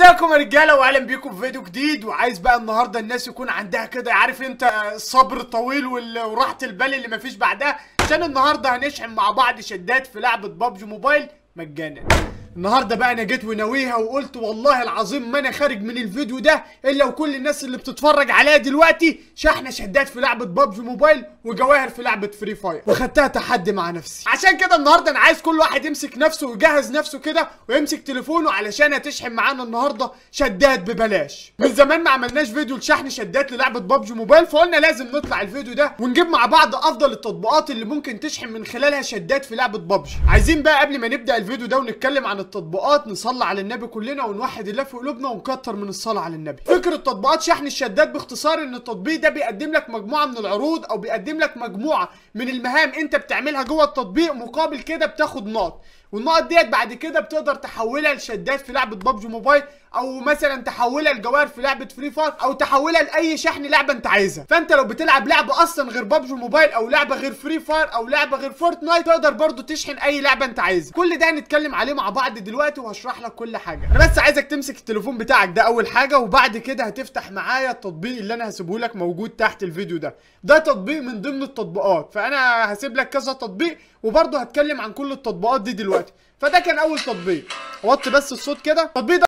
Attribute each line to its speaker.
Speaker 1: ازيكم يا رجاله واهلا بيكم في فيديو جديد وعايز بقى النهارده الناس يكون عندها كده عارف انت الصبر الطويل وال- وراحه البال اللي مفيش بعدها عشان النهارده هنشحن مع بعض شدات في لعبه بابجي موبايل مجانا النهارده بقى انا جيت وناويها وقلت والله العظيم ما انا خارج من الفيديو ده الا وكل الناس اللي بتتفرج عليا دلوقتي شحنه شدات في لعبه بابجي موبايل وجواهر في لعبه فري فاير وخدتها تحدي مع نفسي عشان كده النهارده انا عايز كل واحد يمسك نفسه ويجهز نفسه كده ويمسك تليفونه علشان هتشحن معانا النهارده شدات ببلاش من زمان ما عملناش فيديو لشحن شدات للعبه بابجي موبايل فقلنا لازم نطلع الفيديو ده ونجيب مع بعض افضل التطبيقات اللي ممكن تشحن من خلالها شدات في لعبه بابجي عايزين بقى قبل ما نبدا الفيديو ده ونتكلم عن التطبيقات نصلي على النبي كلنا ونوحد الله في قلوبنا ونكتر من الصلاه على النبي فكره تطبيقات شحن الشدات باختصار ان التطبيق ده بيقدم لك مجموعه من العروض او بيقدم لك مجموعه من المهام انت بتعملها جوه التطبيق مقابل كده بتاخد نقط والنقط ديت بعد كده بتقدر تحولها لشدات في لعبه بابجي موبايل او مثلا تحولها لجواهر في لعبه فري فاير او تحولها لاي شحن لعبه انت عايزها فانت لو بتلعب لعبه اصلا غير بابجي موبايل او لعبه غير فري فاير او لعبه غير فورتنايت تقدر برضو تشحن اي لعبه انت عايزها كل ده هنتكلم عليه مع بعض دلوقتي وهشرح لك كل حاجه انا بس عايزك تمسك التليفون بتاعك ده اول حاجه وبعد كده هتفتح معايا التطبيق اللي انا هسيبه لك موجود تحت الفيديو ده ده تطبيق من ضمن التطبيقات فانا هسيب لك كذا تطبيق وبرضه هتكلم عن كل التطبيقات دي دلوقتي فده كان اول تطبيق وطي بس الصوت كده التطبيق ده